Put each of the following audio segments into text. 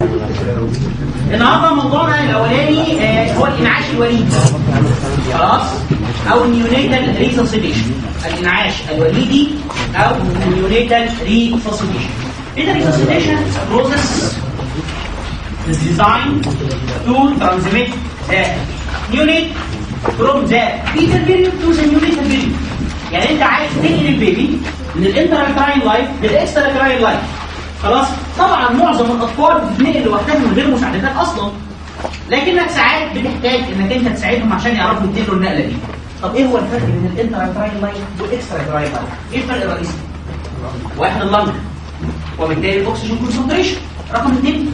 النهارده موضوعنا الاولاني آه، هو الانعاش الوليدي خلاص او النيونيتال ريسوسيتيشن الانعاش الوليدي او النيونيتال ريسوسيتيشن اذا ريسوسيتيشن بروسيس is designed to transmit the unit from the fetal period to the neonatal period يعني انت عايز تنقل البيبي من الانتراكراين لايف للاكستراكراين لايف خلاص طبعا معظم الاطفال بتتنقل لوحدها من غير مساعدات اصلا لكنك ساعات بتحتاج انك انت تساعدهم عشان يعرفوا ينتقلوا النقله دي طب ايه هو الفرق بين الانتراكراين لايف والاكستراكراين لايف ايه الفرق الرئيسي واحد اللنج وبالتالي الاكسجين كونسنتريشن رقم اثنين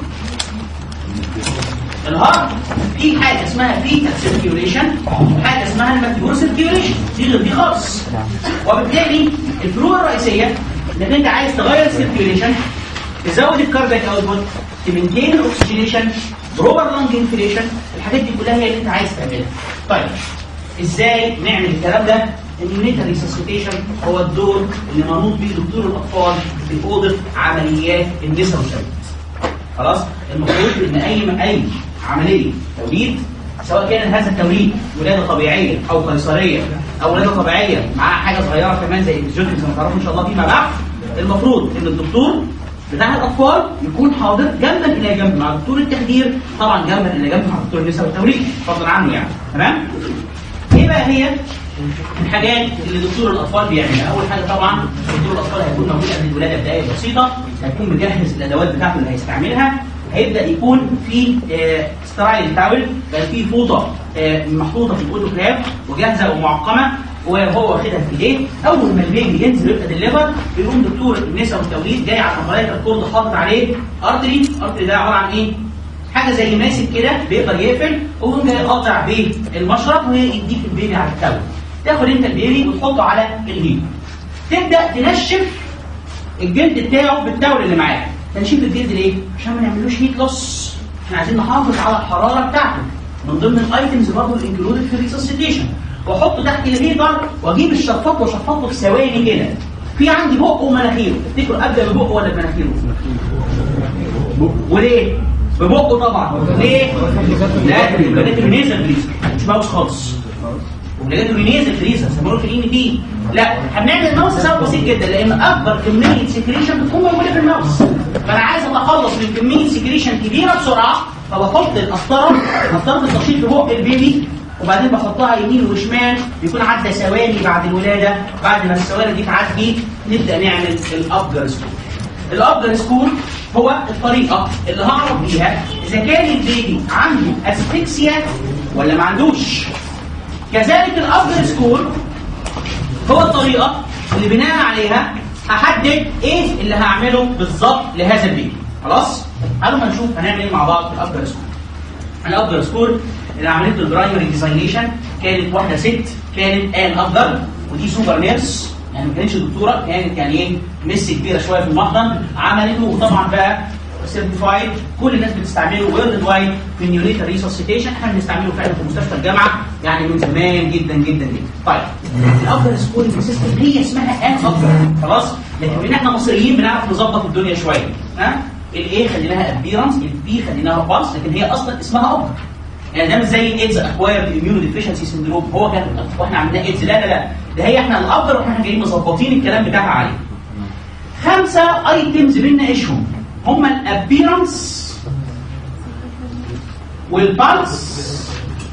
الهارت في حاجه اسمها فيتال سيركيوليشن وحاجه اسمها الماتيور سيركيوليشن دي غير دي خالص وبالتالي الفروق الرئيسيه انك انت عايز تغير السيركيوليشن تزود الكاردياك اوتبوت تمنتين الاكسجينيشن بروبر لانج انفليشن الحاجات دي كلها هي اللي انت عايز تعملها طيب ازاي نعمل الكلام ده النيونيتال ريسوسيتيشن هو الدور اللي منوط به دكتور الاطفال في اوضه عمليات النساء والتوليد خلاص المفروض ان اي اي عمليه توليد سواء كان هذا التوليد ولاده طبيعيه او قيصريه او ولاده طبيعيه مع حاجه صغيره كمان زي الجوتنج زي ما تعرفوا ان شاء الله فيما بعد المفروض ان الدكتور بتاع الاطفال يكون حاضر جنبا الى جنب مع دكتور التخدير طبعا جنبا الى جنب مع دكتور النساء والتوليد فضلا عنه يعني تمام ايه بقى هي الحاجات اللي دكتور الاطفال بيعملها اول حاجه طبعا دكتور الاطفال هيكون موجود قبل الولاده بدقائق بسيطه هيكون مجهز الادوات بتاعته اللي هيستعملها هيبدا يكون في سترايل تاول بل في فوطه آه، محطوطه في الاوتوكلاف وجاهزه ومعقمه وهو واخدها في ايديه اول ما البيبي ينزل ويبقى ديليفر بيقوم دكتور النساء والتوليد جاي على قناه الكورد حاطط عليه ارتري ارتري ده عباره عن ايه؟ حاجه زي ماسك كده بيقدر يقفل ويقوم جاي قاطع بالمشرط ويديك البيبي على التاول تاخد انت البيبي وتحطه على الهيب تبدا تنشف الجلد بتاعه بالتاول اللي معاك تنشيف الجلد ليه؟ عشان ما نعملوش هيت لوس احنا عايزين نحافظ على الحراره بتاعته من ضمن الايتمز برضه الانكلودد في الريسسيتيشن واحطه تحت الهيتر واجيب الشفاط واشفطه في ثواني كده في عندي بقه ومناخيره تفتكروا ابدا ببقه ولا بمناخيره؟ وليه؟ ببقه طبعا ليه؟ لا الولادات النيزل فريزر مش ماوس خالص ولادات النيزل فريزر سموه في الان دي لا هنعمل ماوس سبب بسيط جدا لان اكبر كميه سكريشن بتكون موجوده في الماوس فانا عايز اتخلص من كميه سكريشن كبيره بسرعه فبحط القسطره قسطره التشطيب في بق البيبي وبعدين بحطها يمين وشمال بيكون عدى ثواني بعد الولاده بعد ما الثواني دي تعدي نبدا نعمل الابجر سكور الابجر سكور هو الطريقه اللي هعرف بيها اذا كان البيبي عنده اسفكسيا ولا ما عندوش كذلك الابجر سكور هو الطريقه اللي بناء عليها هحدد ايه اللي هعمله بالظبط لهذا البيبي خلاص تعالوا ما نشوف هنعمل ايه مع بعض في الابجر سكور الابجر سكور اللي عملت له البرايمري ديزاينيشن كانت واحده ست كانت آن افضل ودي سوبر نيرس يعني ما كانتش دكتوره كانت يعني ايه مس كبيره شويه في المحضن عملته وطبعا بقى سيرتيفايد كل الناس بتستعمله وورلد وايد في النيونيتال ريسوسيتيشن احنا بنستعمله فعلا في مستشفى الجامعه يعني من زمان جدا جدا جدا طيب الافضل سكورنج سيستم هي اسمها ان افضل خلاص لكن بما احنا مصريين بنعرف نظبط الدنيا شويه ها الايه خليناها ابيرنس البي خليناها بالس لكن هي اصلا اسمها افضل يعني ده مش زي ايدز اكوايرد اميونو ديفيشنسي سندروم هو كان واحنا عندنا ايدز لا لا لا ده هي احنا الافضل واحنا جايين مظبطين الكلام بتاعها عليه خمسه ايتمز بنناقشهم هما الابيرنس والبالس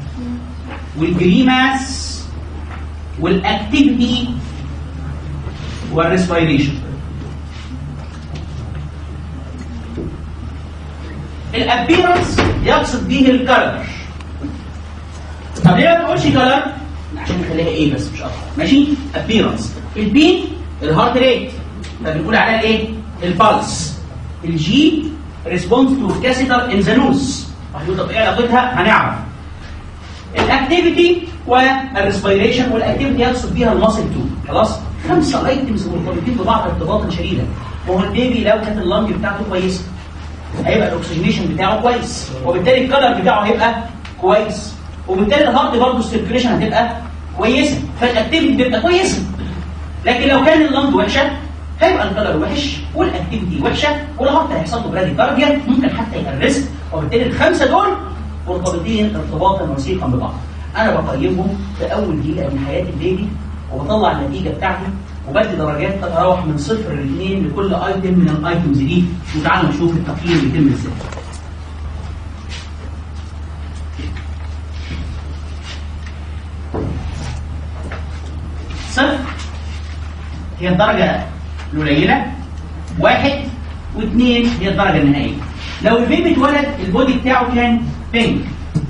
والجريماس والاكتيفيتي والريسبيريشن الابيرنس يقصد به الكلر طب ليه ما تقولش كلر عشان نخليها ايه بس مش اكتر ماشي ابيرنس البي الهارت ريت فبنقول عليها الايه البلس الجي ريسبونس تو كاسيتر ان ذا نوز طب ايه علاقتها هنعرف الاكتيفيتي والريسبيريشن والاكتيفيتي يقصد بيها الماسل تو خلاص خمسه ايتمز مرتبطين ببعض ارتباطا شديدا وهو البيبي لو كانت اللنج بتاعته كويسه هيبقى الاكسجينيشن بتاعه كويس وبالتالي الكلر بتاعه هيبقى كويس وبالتالي الهارت برضه السيركيليشن هتبقى كويسه فالاكتيفيتي بتبقى كويسه لكن لو كان اللنج وحشه هيبقى الكلر وحش والاكتيفيتي وحشه والهارت هيحصل له برادي كارديا ممكن حتى يبقى الريسك وبالتالي الخمسه دول مرتبطين ارتباطا وثيقا ببعض انا بقيمهم في اول دقيقه من حياه البيبي وبطلع النتيجه بتاعتي وبدي درجات تتراوح من صفر لاثنين لكل ايتم من الايتمز دي وتعالوا نشوف التقييم بيتم ازاي. صفر هي الدرجة القليلة واحد واثنين هي الدرجة النهائية لو البيبي اتولد البودي بتاعه كان بينك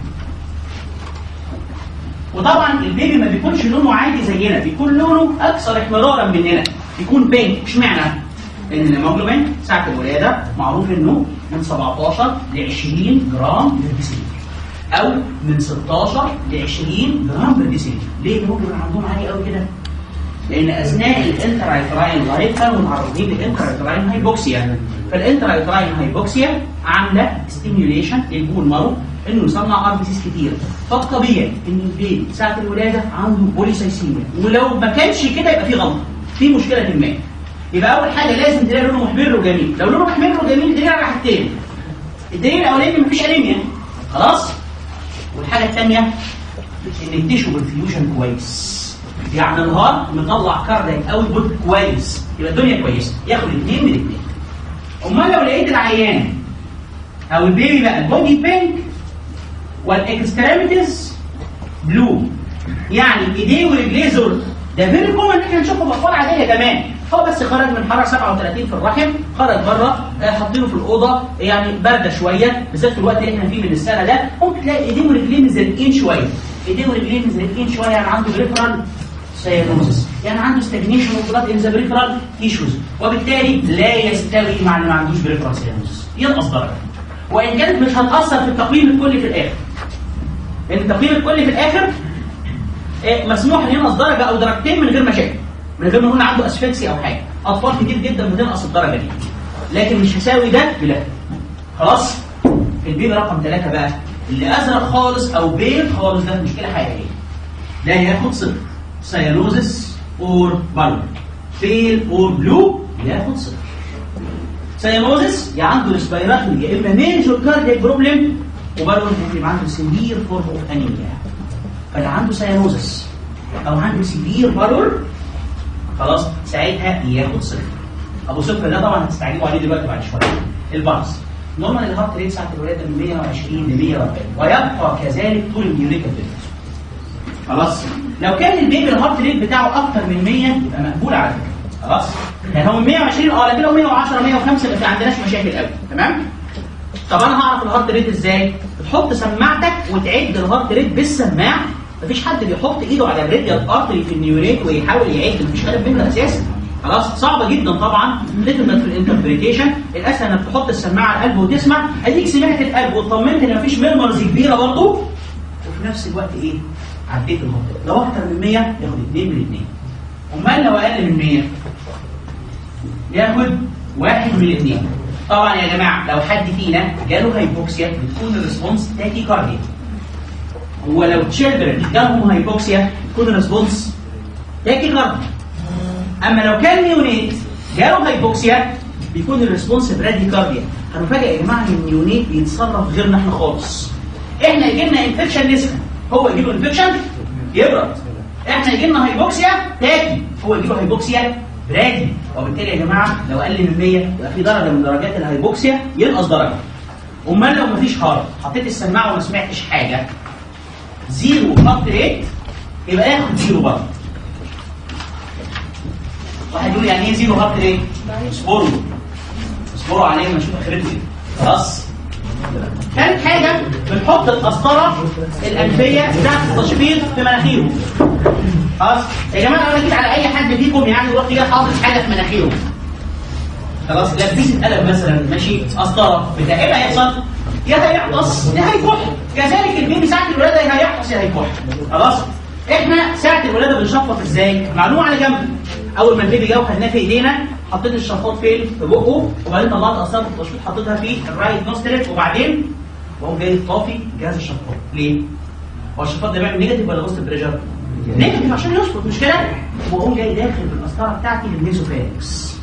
وطبعا البيبي ما بيكونش لونه عادي زينا بيكون لونه اكثر احمرارا مننا بيكون بينك اشمعنى؟ لان الهيموجلوبين ساعه الولاده معروف انه من 17 ل 20 جرام بير او من 16 ل 20 جرام بير ليه الهيموجلوبين عندهم عالي قوي كده؟ لان اثناء الانترايتراين لايف كانوا معرضين للانترايتراين هايبوكسيا فالانترايتراين هايبوكسيا عامله ستيميوليشن للبول مارو انه يصنع ار بي سيس كتير فالطبيعي ان البيبي ساعه الولاده عنده بوليسايسيميا ولو ما كانش كده يبقى في غلطه في مشكله ما يبقى اول حاجه لازم تلاقي لونه محمر وجميل لو لونه محمر وجميل دليل على حاجتين الدليل الاولاني مفيش انيميا خلاص والحاجه الثانيه ان التيشو بالفيوجن كويس يعني الهارت مطلع كاردياك اوتبوت كويس يبقى الدنيا كويسه ياخد اثنين من اثنين امال لو لقيت العيان او البيبي بقى البودي بينك والاكستريميتيز بلو يعني ايديه ورجليه زرد ده فيري كومن ان احنا نشوفه في اطفال عاديه كمان هو بس خرج من حراره 37 في الرحم خرج بره حاطينه في الاوضه يعني بارده شويه بالذات في الوقت اللي احنا فيه من السنه ده ممكن تلاقي ايديه ورجليه مزرقين شويه ايديه ورجليه مزرقين شويه يعني عنده بريفرال سيانوزس يعني عنده ستاجنيشن اوف بلاد ان ذا بريفرال تيشوز وبالتالي لا يستوي مع اللي ما عندوش بريفرال سيانوزس ينقص درجه وان كانت مش هتاثر في التقييم الكلي في الاخر لان التقييم الكلي في الاخر مسموح ان ينقص درجه او درجتين من غير مشاكل من غير ما يكون عنده اسفكسي او حاجه اطفال كتير جدا بتنقص الدرجه دي لكن مش هساوي ده بلا خلاص البيبي رقم ثلاثة بقى اللي ازرق خالص او بيض خالص ده مشكله حقيقيه ده ياخد صفر سيانوزس اور بالون بيل اور بلو ياخد صفر سيانوزس يا عنده ريسبيراتوري يا اما ميجور كاردياك بروبلم وبالون ممكن يبقى عنده سيفير فورم اوف انيميا فده عنده سيانوزس او عنده سيفير بالون خلاص ساعتها ياخد صفر ابو صفر ده طبعا هتستعجبوا عليه دلوقتي بعد شويه البارس نورمال الهارت ريت ساعه الولاده من 120 ل 140 ويبقى كذلك طول النيوريكال خلاص لو كان البيبي الهارت ريت بتاعه اكتر من 100 يبقى مقبول على فكره خلاص يعني هو 120 اه لكن لو 110 105 يبقى ما عندناش مشاكل قوي تمام طب انا هعرف الهارت ريت ازاي بتحط سماعتك وتعد الهارت ريت بالسماعه مفيش حد بيحط ايده على الريديال ارتري في النيوريت ويحاول يعد مفيش هدف منه اساسا خلاص صعبه جدا طبعا ليتمت في الانتربريتيشن الاسهل انك تحط السماعه على القلب وتسمع اديك سمعت القلب واطمنت ان مفيش ميرمرز كبيره برضه وفي نفس الوقت ايه عديت الهارت لو اكتر من 100 ياخد 2 من 2 امال لو اقل من 100 ياخد واحد من اثنين طبعا يا جماعه لو حد فينا جاله هايبوكسيا بتكون الريسبونس تاكي كارديا ولو تشيلدرن جالهم هايبوكسيا تكون الريسبونس تاكي كارديا اما لو كان نيونيت جاله هايبوكسيا بيكون الريسبونس برادي كارديا هنفاجئ يا جماعه ان النيونيت بيتصرف غيرنا احنا خالص احنا يجي لنا انفكشن نسخن هو يجي له انفكشن يبرد احنا يجي لنا هايبوكسيا تاكي هو يجي له هايبوكسيا برادي وبالتالي يا جماعه لو اقل من 100 يبقى في درجه من درجات الهايبوكسيا ينقص درجه امال لو مفيش هارت حطيت السماعه وما سمعتش حاجه زيرو هارت ريت يبقى ياخد زيرو برضه واحد يقول يعني ايه زيرو هارت ريت؟ اصبروا اصبروا عليه ما نشوف اخرته ايه خلاص ثالث حاجة بنحط القسطرة الأنفية بتاعت التشفيط في مناخيره خلاص يا جماعة أنا جيت على أي حد فيكم يعني ورحت جاي حاطط حاجة في مناخيره خلاص لبسة قلم مثلا ماشي قسطرة بتاع ايه اللي هيحصل؟ يا هيعطس يا هيكح كذلك البيبي ساعة الولادة يا هيعطس يا هيكح خلاص احنا ساعة الولادة بنشفط ازاي؟ معلومة على جنب أول ما البيبي جه وخدناه في إيدينا حطيت الشفاط فين؟ في بقه وبعدين طلعت قسطرة التشفيط حطيتها في الرايت نوستريل وبعدين وقوم جاي طافي جهاز الشفاط ليه؟ هو الشفاط ده بيعمل نيجاتيف ولا بوزيتيف بريشر؟ نيجاتيف عشان يشفط مش كده؟ وقوم جاي داخل بالقسطره بتاعتي للميزوفارينكس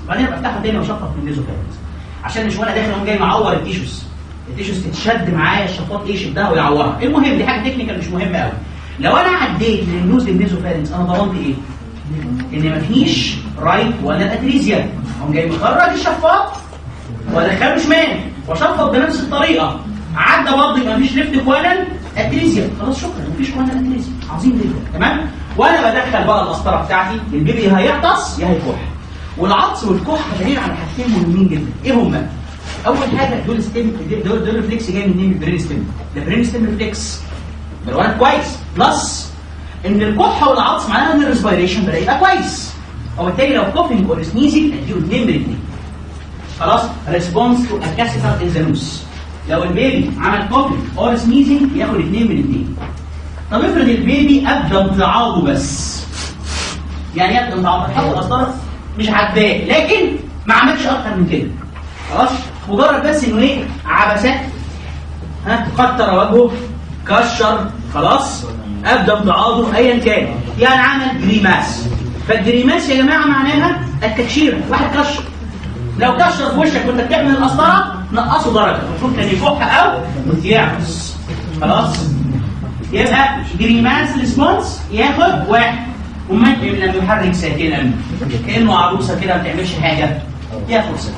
وبعدين ابقى افتحها تاني واشفط من النيزوفيرنس عشان مش وانا داخل اقوم جاي معور التيشوز التيشوز تتشد معايا الشفاط ايه يشدها ويعورها المهم دي حاجه تكنيكال مش مهمه قوي لو انا عديت من النوز للنيزوفيرنس انا ضمنت ايه؟ ان مفيش رايت ولا اتريزيا اقوم جاي مخرج الشفاط وادخله شمال واشفط بنفس الطريقه عدى برضه يبقى مفيش ليفت كوانال اتريزيا خلاص شكرا مفيش كوانال اتريزيا عظيم جدا تمام وانا بدخل بقى القسطره بتاعتي البيبي هيعطس يا هيكح والعطس والكح دليل على حاجتين مهمين جدا ايه هما؟ اول حاجه دول ستيم دول دول ريفلكس جاي منين البرين ستيم ده برين ستيم ريفلكس ده الولد كويس بلس ان الكح والعطس معناها ان الريسبيريشن بدا يبقى كويس وبالتالي لو كوفنج اور سنيزنج اديله اثنين من اثنين خلاص ريسبونس تو اكاسيتال ان ذا نوز لو البيبي عمل كوفنج اور سنيزنج ياخد اثنين من اثنين طب افرض البيبي ابدا امتعاضه بس يعني يبدا امتعاضه حط القسطره مش عاجباه لكن ما عملش اكتر من كده خلاص مجرد بس انه ايه عبثات ها كتر وجهه كشر خلاص ابدا امتعاضه ايا كان يعني عمل جريماس فالجريماس يا جماعه معناها التكشير واحد كشر لو كشر في وشك وانت بتعمل القسطره نقصه درجه المفروض كان يفك او يعكس خلاص يبقى جريماس ريسبونس ياخد واحد ومات لما يحرك ساكنا كانه عروسه كده ما بتعملش حاجه ياخد ساكن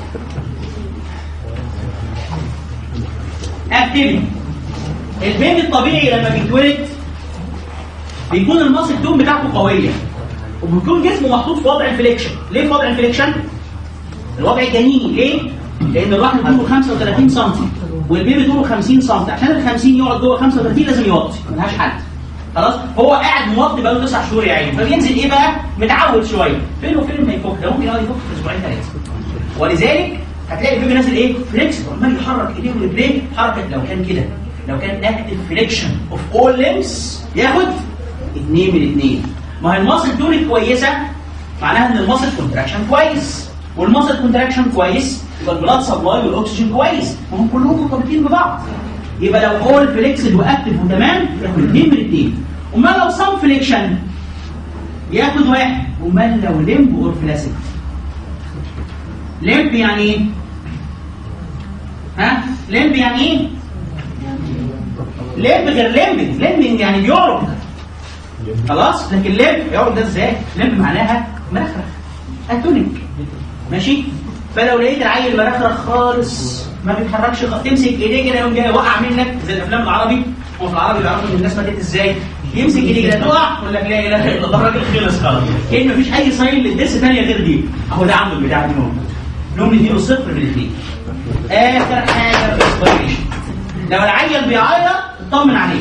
اكتيفيتي البيبي الطبيعي لما بيتولد بيكون الماسل توم بتاعته قويه وبيكون جسمه محطوط في وضع انفليكشن ليه في وضع انفليكشن الوضع الجنيني ليه لان الواحد طوله 35 سم والبيبي طوله 50 سم عشان ال 50 يقعد جوه 35 لازم يوطي ملهاش حل خلاص هو قاعد موطي بقاله 9 شهور يا عيني فبينزل ايه بقى متعود شويه فين وفين ما يفك ده ممكن يقعد يفك في اسبوعين ثلاثه ولذلك هتلاقي البيبي نازل ايه فليكس وعمال يحرك ايديه ورجليه حركه لو كان كده لو كان اكتف فليكشن اوف اول ليمز ياخد اثنين من اثنين ما هي الماسل دول كويسه معناها ان الماسل كونتراكشن كويس والماسل كونتراكشن كويس يبقى البلاد سبلاي والاكسجين كويس وهم كلهم مرتبطين ببعض يبقى لو اول فليكسد واكتف وتمام ياخد اثنين من اثنين امال لو سم فليكشن ياخد واحد امال لو ليمب اور فلاسيد ليمب يعني ايه؟ ها؟ ليمب يعني ايه؟ ليمب غير ليمب ليمب يعني بيعرج خلاص لكن ليمب يعرج ده ازاي؟ ليمب معناها مرخرخ اتونيك ماشي؟ فلو لقيت العيل مرخرخ خالص ما بيتحركش خالص تمسك ايديه كده يقوم جاي وقع منك زي الافلام العربي هو في العربي بيعرفوا ان الناس ماتت ازاي يمسك ايديه كده تقع يقول لك لا اله الا الله الراجل خلص خلاص كان مفيش اي ساين للدرس ثانيه غير دي اهو ده عنده البتاع دي موجود نقوم نديله صفر من الاثنين اخر حاجه الريسبيريشن لو العيل بيعيط اطمن عليه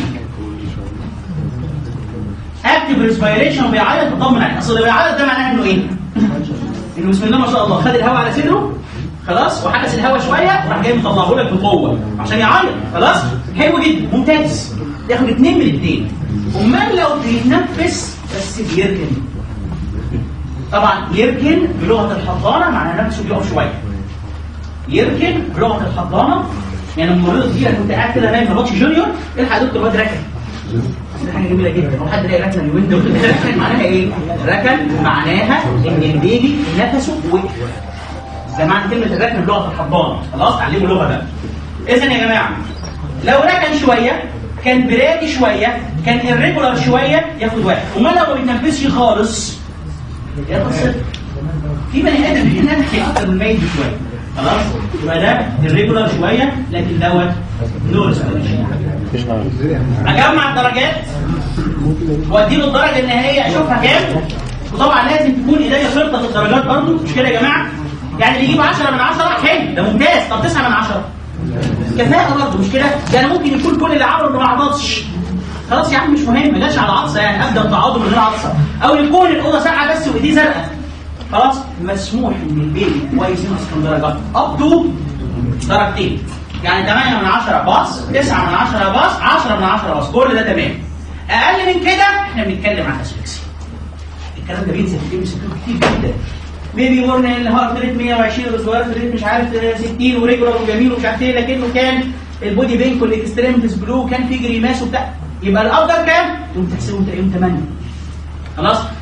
اكتب ريسبيريشن بيعيط اطمن عليه اصل اللي بيعيط ده معناه انه ايه؟ انه بسم الله ما شاء الله خد الهواء على صدره خلاص وحبس الهواء شويه وراح جاي مطلعه لك بقوه عشان يعيط خلاص حلو جدا ممتاز ياخد اثنين من اثنين امال لو بيتنفس بس بيركن طبعا يركن بلغه الحضانه معناها نفسه بيقف شويه يركن بلغه الحضانه يعني الممرضه دي انا كنت قاعد كده نايم في ماتش جونيور الحق يا دكتور الواد ركن دي حاجه جميله جدا هو حد لاقي ركنه اليومين دول ركن معناها ايه؟ ركن معناها ان البيبي نفسه وقف ده معنى كلمه الركن بلغه الحضانه خلاص تعلموا لغه ده اذا يا جماعه لو ركن شويه كان برادي شويه كان irregular شويه ياخد واحد امال لو ما بيتنفسش خالص ياخد صفر في بني ادم هنا اكتر من الميت بشويه خلاص يبقى ده الريجولار شويه لكن دوت نو ريسبيريشن اجمع الدرجات واديله الدرجه النهائيه اشوفها كام وطبعا لازم تكون ايديا خرطه في الدرجات برضو مش كده يا جماعه يعني اللي يجيب 10 من 10 حلو ده ممتاز طب 9 من 10 كفاءه برضه مش كده ده انا ممكن يكون كل اللي عمله انه ما عطسش خلاص يا عم مش مهم ما جاش على عطسه يعني ابدا تعاضد من غير عطسه او يكون الاوضه ساقعه بس وايديه زرقاء خلاص مسموح ان البيبي كويس ينقص كام درجه اب تو درجتين يعني 8 من 10 باص 9 من 10 باص 10 من 10 باص كل ده تمام اقل من كده احنا بنتكلم عن اسفكسي الكلام ده بينزل في الام كتير جدا بيبي بورن الهارت ريت 120 والسوارت ريت مش عارف 60 وريجولار وجميل ومش عارف ايه لكنه كان البودي بينك والاكستريمتس بلو كان في جريماس وبتاع يبقى الافضل كام؟ تقوم تحسبه تلاقيهم 8 خلاص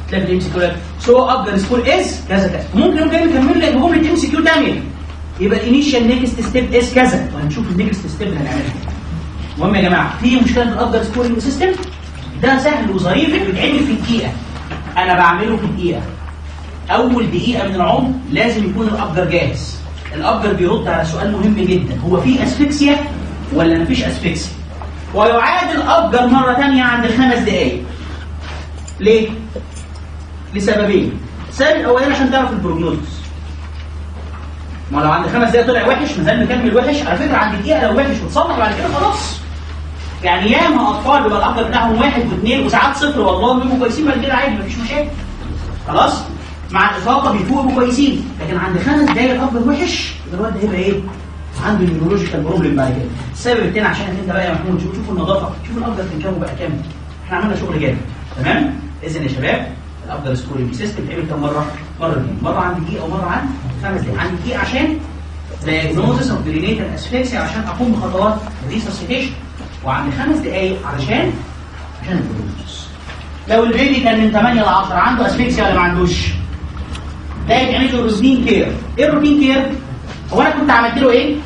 تلاقي الام سي كيو سو ابجر سكول از كذا كذا ممكن يوم جاي مكمل لك جمله ام سي كيو ثانيه يبقى الانيشال نيكست ستيب از كذا وهنشوف النيكست ستيب اللي هنعملها المهم يا جماعه في مشكله في الابجر سكورنج سيستم ده سهل وظريف بيتعمل في دقيقه انا بعمله في دقيقه اول دقيقه من العمر لازم يكون الابجر جاهز الابجر بيرد على سؤال مهم جدا هو في اسفكسيا ولا مفيش اسفكسيا ويعاد الابجر مره ثانيه عند الخمس دقائق ليه لسببين السبب الاولاني عشان تعرف البروجنوزس ما لو عند خمس دقايق طلع وحش مازال مكمل وحش على فكره عند دقيقه لو وحش وتصلح بعد كده خلاص يعني ياما اطفال بيبقى الابجر بتاعهم واحد واثنين وساعات صفر والله بيبقوا كويسين بعد كده عادي مفيش مشاكل خلاص مع الإفاقة بيفوقوا كويسين لكن عند خمس دقايق الأفضل وحش الواد ده هيبقى إيه؟ عنده نيورولوجيكال بروبلم بعد كده السبب الثاني عشان انت بقى يا محمود شوف شوف النظافه شوف الافضل كان كام وبقى كام احنا عملنا شغل جامد تمام اذا يا شباب الافضل سكورنج سيستم اتعمل كام مره؟ مرتين مره عند دقيقه ومره عند خمس دقايق عند دقيقه عشان diagnosis of perinatal asphyxia عشان اقوم بخطوات resuscitation وعند خمس دقايق علشان عشان البروجنوزس لو البيبي كان من 8 ل 10 عنده اسفكسيا ولا ما عندوش؟ ده يتعمل له روتين كير ايه الروتين كير؟ هو انا كنت عملت له ايه؟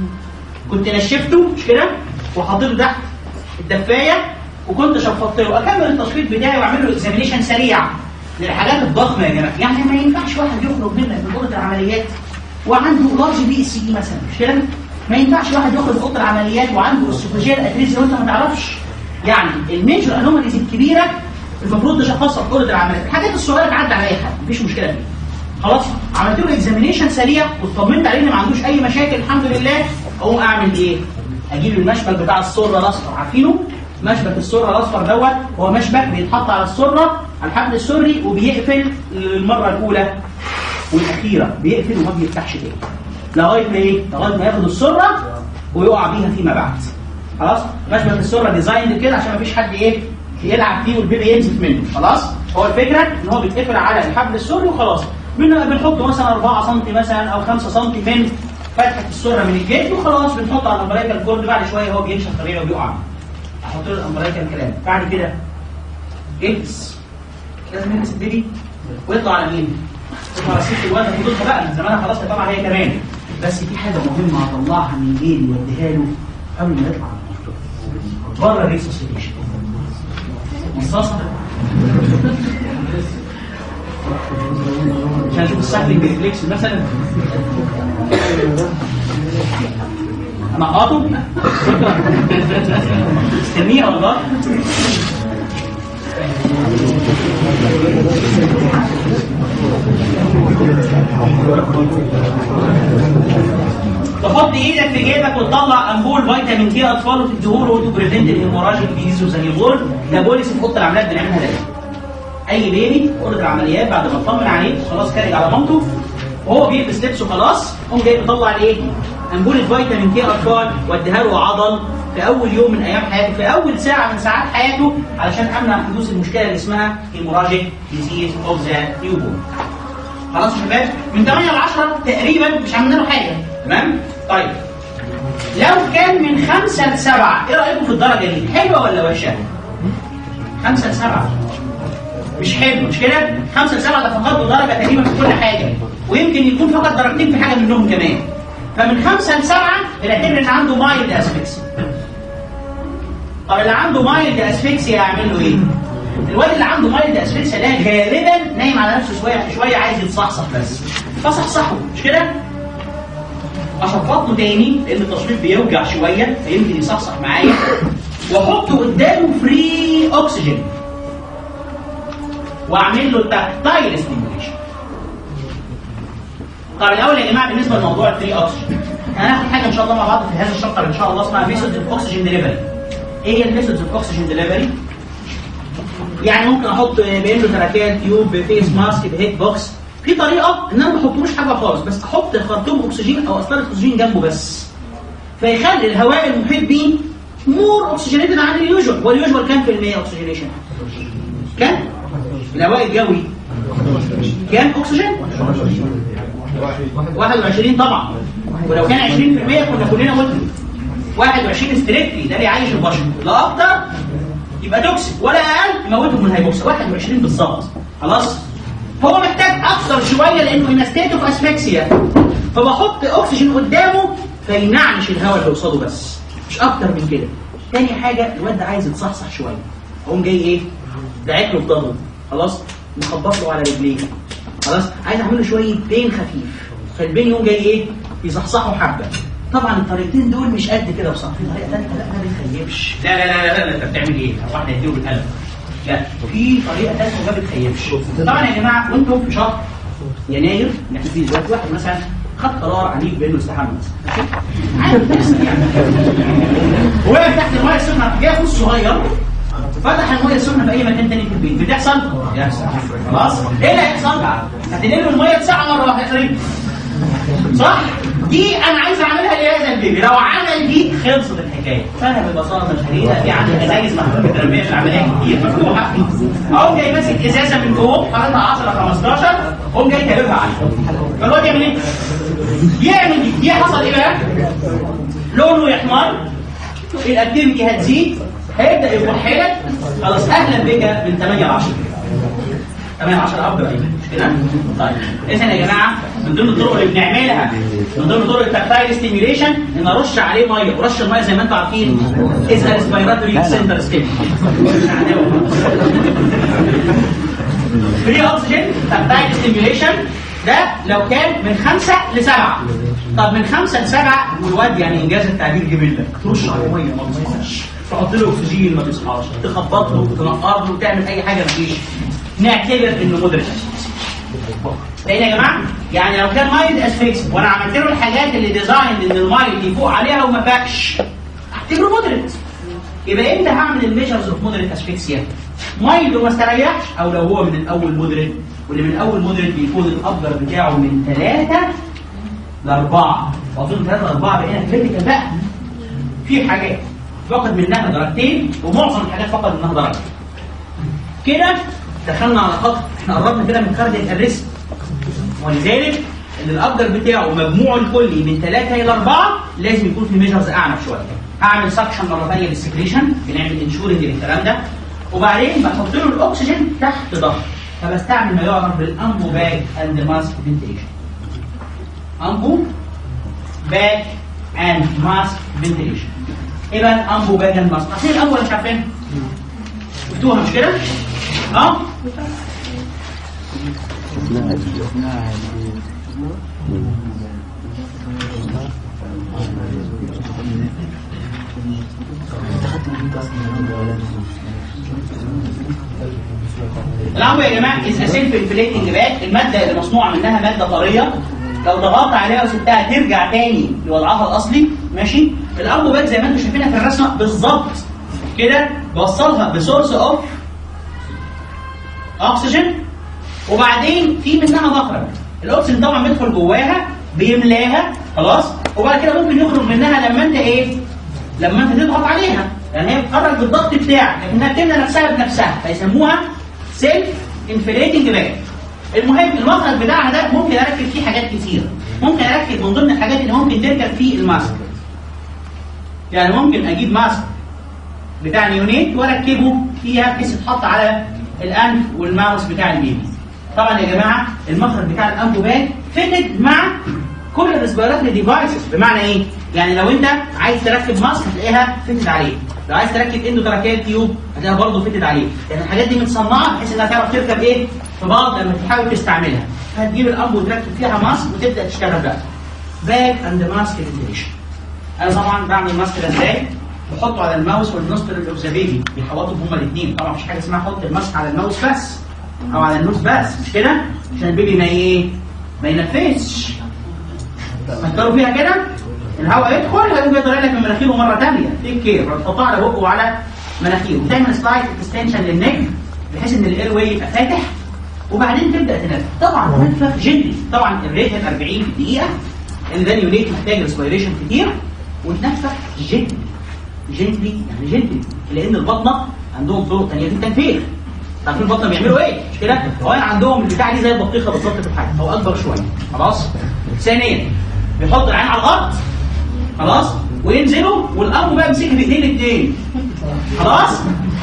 كنت نشفته مش كده؟ وحاطط له تحت الدفايه وكنت شفطت له اكمل التشفيط بتاعي واعمل له اكزامينيشن سريع للحاجات الضخمه يا جماعه يعني ما ينفعش واحد يخرج من من اوضه العمليات وعنده لارج بي اس اي مثلا مش كده؟ ما ينفعش واحد يخرج من اوضه العمليات وعنده اسوفاجيال اتريزيا وانت ما تعرفش يعني الميجر انوماليز الكبيره المفروض تشخصها في اوضه العمليات الحاجات الصغيره تعدي على اي حد مفيش مشكله فيها خلاص عملت له اكزامينيشن سريع واطمنت عليه ان ما عندوش اي مشاكل الحمد لله اقوم اعمل ايه؟ اجيب المشبك بتاع السره الاصفر عارفينه؟ مشبك السره الاصفر دوت هو مشبك بيتحط على السره على الحبل السري وبيقفل المره الاولى والاخيره بيقفل وما بيفتحش تاني لغايه ما ايه؟ لغايه ما ياخد السره ويقع بيها فيما بعد خلاص مشبك السره ديزاين كده عشان ما فيش حد ايه يلعب فيه والبيبي ينزف منه خلاص هو الفكره ان هو بيتقفل على الحبل السري وخلاص بن- بنحط مثلا 4 سم مثلا او 5 سم من فتحه السره من الجلد وخلاص بنحطه على الامبريكال كورد بعد شويه هو بينشف طبيعي وبيقع احط له الامبريكال كلام بعد كده البس لازم يلبس البيبي ويطلع على مين؟ يطلع على ست الواد هتطلع بقى من زمانها خلاص هتطلع هي كمان بس في حاجه مهمه هطلعها من جيبي واديها له قبل ما يطلع على المنطقه بره الريسوسيتيشن مصاصه عشان اشوف السايكلينج ريفلكس مثلا انا قاطب استنيه والله تحط ايدك في جيبك وتطلع امبول فيتامين كي اطفال وتديهوله وتو بريفنت الهيموراجيك ديزيز وزي بول ده بوليسي في اوضه العمليات بنعملها دايما اي بيبي في اوضه العمليات بعد ما اطمن عليه خلاص خارج على مامته وهو بيلبس لبسه خلاص قوم جاي مطلع ايه؟ امبولة فيتامين كي اطفال واديها له عضل في اول يوم من ايام حياته في اول ساعه من ساعات حياته علشان امنع حدوث المشكله اللي اسمها هيموراجيك ديزيز اوف ذا نيوبورن خلاص يا شباب من 8 ل 10 تقريبا مش عملنا له حاجه تمام طيب لو كان من 5 ل 7 ايه رايكم في الدرجه دي حلوه ولا وحشه 5 ل 7 مش حلو مش كده 5 ل 7 ده فقط درجه تقريبا في كل حاجه ويمكن يكون فقط درجتين في حاجه منهم كمان فمن 5 ل 7 بنعتبر ان عنده مايلد اسفكسي طب اللي عنده مايلد اسفكسي يعمل له ايه الواد اللي عنده مايلد اسفكسيا ده غالبا نايم على نفسه شويه شويه عايز يتصحصح بس فصحصحه مش كده اشفط له تاني لان التشفيط بيوجع شويه فيمكن يصحصح معايا واحطه قدامه فري اكسجين واعمل له تاكتايل ستيميوليشن طب الاول يا جماعه بالنسبه لموضوع الفري oxygen هناخد حاجه ان شاء الله مع بعض في هذا الشابتر ان شاء الله اسمها ميثود اوف اوكسجين ديليفري ايه هي الميثودز اوف اوكسجين ديليفري يعني ممكن احط بين له تراكيات تيوب بفيس ماسك بهيت بوكس في طريقه ان انا ما احطلوش حاجه خالص بس احط خرطوم اكسجين او اسطره اكسجين جنبه بس فيخلي الهواء المحيط بيه مور اوكسجينيتد عن اليوجوال واليوجوال كام في المية اوكسجينيشن؟ كام؟ الهواء الجوي كام اكسجين؟ 21 طبعا ولو كان 20% كنا كلنا قلنا 21 ستريكتلي ده بيعيش البشر لا اكتر يبقى توكسيك ولا اقل يموتهم من الهيبوكسيا 21 بالظبط خلاص هو محتاج اكتر شويه لانه ان ستيت اوف اسفكسيا فبحط اكسجين قدامه فينعنش الهواء اللي قصاده بس مش اكتر من كده تاني حاجه الواد ده عايز يتصحصح شويه اقوم جاي ايه داعك له في ظهره خلاص مخبط له على رجليه خلاص عايز اعمل له شويه بين خفيف فالبين يقوم جاي ايه يصحصحه حبه طبعا الطريقتين دول مش قد كده بصراحه في طريقه ثالثه لا ما بيتخيبش لا لا لا لا لا انت بتعمل ايه؟ واحد يديله بالقلم لا في طريقه ثالثه ما بتخيبش طبعا يا جماعه وانتم في شهر يناير يعني في دلوقتي واحد مثلا خد قرار عنيف بانه يستحمى مثلا ماشي؟ عادي بتحصل يعني وقف تحت الميه السخنه جه اخوه الصغير فتح الميه السخنه في اي مكان تاني في البيت بتحصل؟ يحصل خلاص ايه اللي هيحصل؟ هتنقل الميه تسعه مره واحده يحصل ايه؟ صح؟ دي انا عايز اعملها لهذا البيبي لو عمل دي خلصت الحكايه فانا ببساطه شديده في عندي ازايز محطوطه في التربيه في العمليه كتير مفتوحه اقوم جاي ماسك ازازه من فوق حاططها 10 15 اقوم جاي كاببها عليها فالواد يعمل ايه؟ يعمل دي دي حصل ايه بقى؟ لونه يحمر الاكتيفيتي هتزيد هيبدا يكحلك خلاص اهلا بك من 8 ل 10 8 10 اب بقى مش كده؟ طيب اذا يا جماعه من ضمن الطرق اللي بنعملها من ضمن طرق التكتايل ستيميوليشن ان ارش عليه ميه ورش الميه زي ما انتم عارفين از ريسبيراتوري سنتر ستيم فري اوكسجين تكتايل ستيميوليشن ده لو كان من خمسة لسبعة طب من خمسة لسبعة والواد يعني انجاز التعبير جميل لك ترش عليه ميه ما بيصحاش تحط له اكسجين ما بيصحاش تخبط له تنقر له تعمل اي حاجه مفيش نعتبر انه مدرك لان يا جماعه يعني لو كان مايلد اسفكس وانا عملت له الحاجات اللي ديزاين ان المايلد يفوق عليها وما فاقش اعتبره مودريت يبقى امتى هعمل الميجرز اوف مودريت اسفكسيا؟ مايلد وما استريحش او لو هو من الاول مودريت واللي من الاول مودريت بيكون الابجر بتاعه من ثلاثه لاربعه واظن ثلاثه لاربعه بقينا كريتيكال بقى في حاجات فقد منها درجتين ومعظم الحاجات فقد منها درجه كده دخلنا على خط احنا قربنا كده من كاردياك اريست ولذلك ان الابجر بتاعه مجموعه الكلي من 3 الى 4 لازم يكون في ميجرز اعنف شويه هعمل سكشن مره ثانيه للسكريشن بنعمل انشورنج للكلام ده وبعدين بحط له الاكسجين تحت ضغط فبستعمل ما يعرف بالامبو باج اند ماسك فنتيشن امبو باج اند ماسك فنتيشن ايه بقى الامبو باج اند ماسك عارفين الامبو ولا مش عارفين؟ شفتوها مش كده؟ اه الامبو يا جماعه از سيلف انفليتنج باك الماده اللي مصنوعه منها ماده طريه لو ضغطت عليها وسبتها ترجع تاني لوضعها الاصلي ماشي الامبو باك زي ما انتم شايفينها في الرسمه بالظبط كده بوصلها بسورس اوف اكسجين وبعدين في منها مخرج الاكسجين طبعا بيدخل جواها بيملاها خلاص وبعد كده ممكن يخرج منها لما انت ايه لما انت تضغط عليها يعني هي بتخرج بالضغط بتاعك لكنها بتملى نفسها بنفسها فيسموها سيلف انفليتنج باك المهم المخرج بتاعها ده ممكن اركب فيه حاجات كتير ممكن اركب من ضمن الحاجات اللي ممكن تركب فيه الماسك يعني ممكن اجيب ماسك بتاع نيونيت واركبه فيها بحيث يتحط على الانف والماوس بتاع البيبي طبعا يا جماعه المخرج بتاع الانفو باك فيتد مع كل الريسبيراتوري ديفايسز بمعنى ايه؟ يعني لو انت عايز تركب ماسك هتلاقيها فيتد عليه لو عايز تركب اندوتراكيال تيوب هتلاقيها برضه فيتد عليه يعني الحاجات دي متصنعه بحيث انها تعرف تركب ايه في بعض لما تحاول تستعملها هتجيب الانفو وتركب فيها ماسك وتبدا تشتغل بقى باك اند ماسك فنتيليشن انا طبعا بعمل ماسك ده ازاي؟ بحطه على الماوس والنوسترل اوف ذا بيبي بيحوطوا هما الاثنين طبعا مفيش حاجه اسمها احط الماسك على الماوس بس او على النوز بس مش كده عشان البيبي ما ايه ما ينفسش فكروا فيها كده الهواء يدخل هيقوم يطلع لك من مناخيره مره ثانيه تيك كير تحطها على بقه وعلى مناخيره تعمل سلايد اكستنشن للنك بحيث ان الاير واي يبقى فاتح وبعدين تبدا تنفخ طبعا تنفخ جدي طبعا الريت 40 في الدقيقه لان ده اليونيت محتاج ريسبيريشن كتير وتنفخ جدي جنتلي يعني جنتلي لان البطنه عندهم طرق ثانيه في التنفيذ عارفين البطنه بيعملوا ايه مش كده هو عندهم البتاع دي زي البطيخه بالظبط في الحجم او اكبر شويه خلاص ثانيا بيحط العين على الغط خلاص وينزلوا والامر بقى يمسك بايديه الاثنين خلاص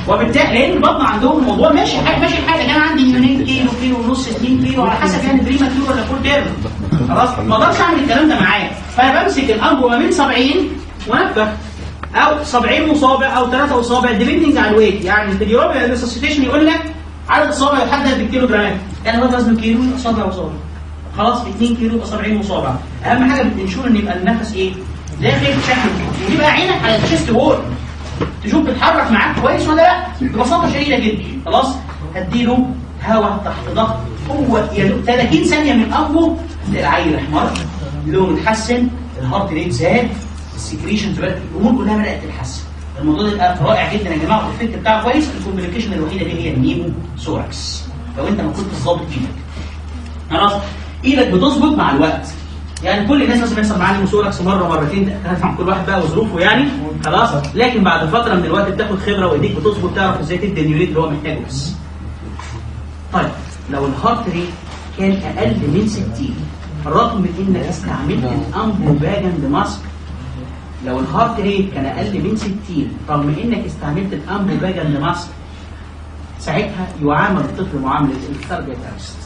وبالتالي لان البطن عندهم الموضوع ماشي حاجه ماشي الحاجه انا عندي يونين كيلو كيلو ونص 2 كيلو على حسب يعني بريما كيلو ولا فول تيرم خلاص ما اقدرش اعمل الكلام ده معاه فانا بمسك الامر ما بين 70 وانفخ او 70 مصابع او 3 اصابع ديبندنج على الويت يعني الفيديوبيا الريسسيتيشن يقول لك عدد اصابع يحدد بالكيلو جرام يعني هو وزنه كيلو اصابع وصابع خلاص 2 كيلو يبقى 70 مصابع اهم حاجه بتنشور ان يبقى النفس ايه داخل بشكل وتبقى عينك على الشيست وول تشوف بيتحرك معاك كويس ولا لا ببساطه شديده جدا خلاص هديله هواء تحت ضغط هو يا دوب 30 ثانيه من قبله العيل احمر لونه اتحسن الهارت ريت زاد السكريشن بدات الامور كلها بدات تتحسن الموضوع ده يبقى رائع جدا يا جماعه والافكت بتاعه كويس الكومبليكيشن الوحيده دي هي النيمو سوركس لو انت ما كنتش ظابط ايدك خلاص ايدك بتظبط مع الوقت يعني كل الناس مثلا بيحصل معاه نيموثوركس مره مرتين تفهم كل واحد بقى وظروفه يعني خلاص لكن بعد فتره من الوقت بتاخد خبره وايديك بتظبط تعرف ازاي تدي اليونيت اللي هو محتاجه بس. طيب لو الهارت ريت كان اقل من 60 رغم انك استعملت الامبو باجند ماسك لو الهارت ريت كان اقل من 60 رغم انك استعملت الامبو باجند ماسك ساعتها يعامل الطفل معامله الكاردياك ارست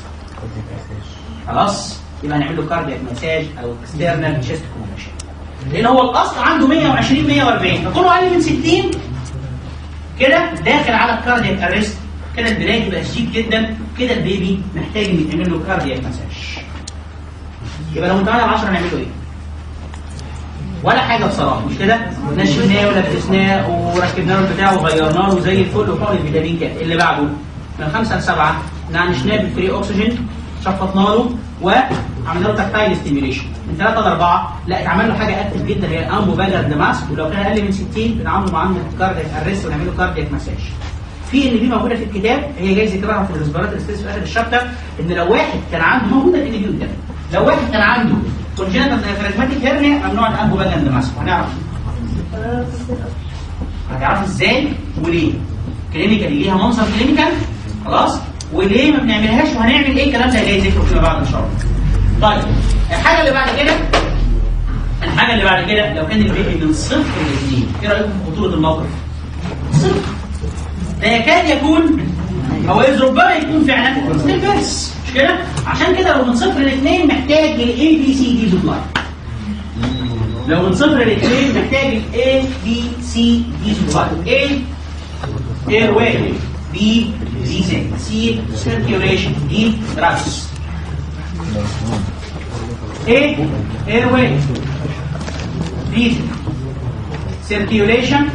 خلاص يبقى نعمل له كاردياك مساج او اكسترنال تشيست كومبريشن لان هو الاصل عنده 120 140 فكونه اقل من 60 كده داخل على الكاردياك ارست كده البدايه تبقى شديد جدا كده البيبي محتاج ان يتعمل له كاردياك مساج يبقى لو من 8 ل 10 نعمل له ايه؟ ولا حاجه بصراحه مش كده؟ نشفناه ولبسناه وركبنا له البتاع وغيرنا له زي الفل وفوق الفيتامين كات اللي بعده من 5 ل 7 نعنشناه بالفري اوكسجين شفطنا له وعملنا له تكتايل ستيميوليشن من 3 ل 4 لا اتعمل له حاجه اكتف جدا هي الامبو باجر دماسك ولو كان اقل من 60 بنعمله معامله كاردياك ارست ونعمل له كاردياك مساج في ان دي موجوده في الكتاب هي جاي ذكرها في الريسبيراتوري ستيس في اخر الشابتر ان لو واحد كان عنده موجوده في الفيديو ده لو واحد كان عنده كونجنتال دايفراجماتيك هيرنيا ممنوع الامبو باجر دماسك هنعرف هتعرف ازاي وليه كلينيكال ليها منظر كلينيكال خلاص وليه ما بنعملهاش وهنعمل ايه الكلام ده جاي ذكره فيما بعد ان شاء الله طيب الحاجه اللي بعد كده الحاجه اللي بعد كده لو كان البيبي من صفر لاثنين ايه رايكم في خطوره الموقف؟ صفر ده يكاد يكون او ربما يكون فعلا ستيل بيرس مش كده؟ عشان كده لو من صفر لاثنين محتاج الاي بي سي دي سبلاي لو من صفر لاثنين محتاج الاي بي سي دي سبلاي اي اير واي بي دي سي سيركيوليشن دي دراجز ايه اير واي بي سيركيوليشن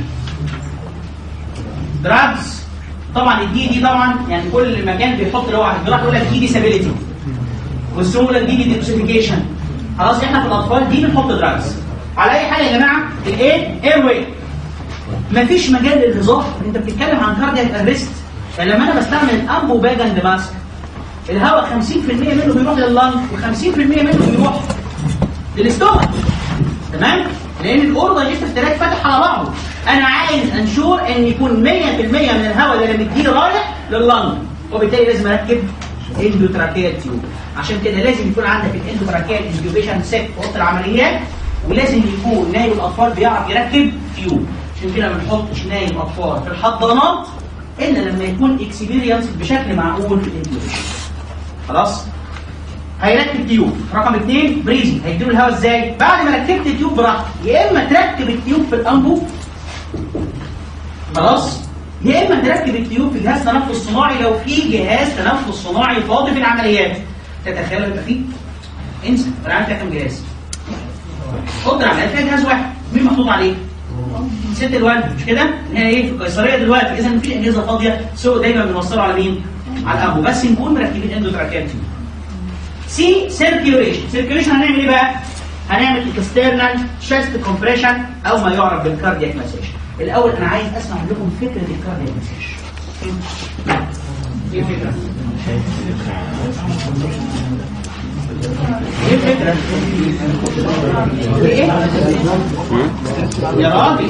دراجز طبعا الدي دي طبعا يعني كل مكان بيحط اللي هو على الجراح يقول لك دي ديسابيلتي والسموله دي ديتوكسيفيكيشن خلاص احنا في الاطفال دي بنحط دراجز على اي حاجه يا جماعه الايه اير واي مفيش مجال للهزار انت بتتكلم عن كاردياك ارست فلما انا بستعمل الامبو باجند ماسك الهواء 50% منه بيروح لللنج و50% منه بيروح للاستومك تمام لان الاوردر دايجستيف تراك فاتح على بعضه انا عايز انشور ان يكون 100% من الهواء اللي انا مديه رايح لللنج وبالتالي لازم اركب اندوتراكيال تيوب عشان كده لازم يكون عندك الاندوتراكيال انكيوبيشن سيت في اوضه العمليات ولازم يكون نايم الاطفال بيعرف يركب تيوب عشان كده ما بنحطش نايم اطفال في الحضانات الا لما يكون اكسبيرينس بشكل معقول في الانكيوبيشن خلاص هيركب تيوب رقم اثنين بريزي هيديله الهواء ازاي بعد ما ركبت التيوب براحتك يا اما تركب التيوب في الانبو خلاص يا اما تركب التيوب في جهاز تنفس صناعي لو في جهاز تنفس صناعي فاضي في العمليات تتخيل يبقى فيه انسى انا عارف كام جهاز اوضه العمليات فيها جهاز واحد مين محطوط عليه؟ ست الوالد مش كده؟ هي ايه في القيصريه دلوقتي اذا في اجهزه فاضيه سوق دايما بنوصله على مين؟ على الابو بس نكون مركبين اندوتراكيال تيوب سي سيركيوليشن سيركيوليشن هنعمل ايه بقى هنعمل اكسترنال شيست كومبريشن او ما يعرف بالكاردياك مساج الاول انا عايز اسمع لكم فكره الكاردياك مساج ايه الفكره ايه الفكره ايه يا راجل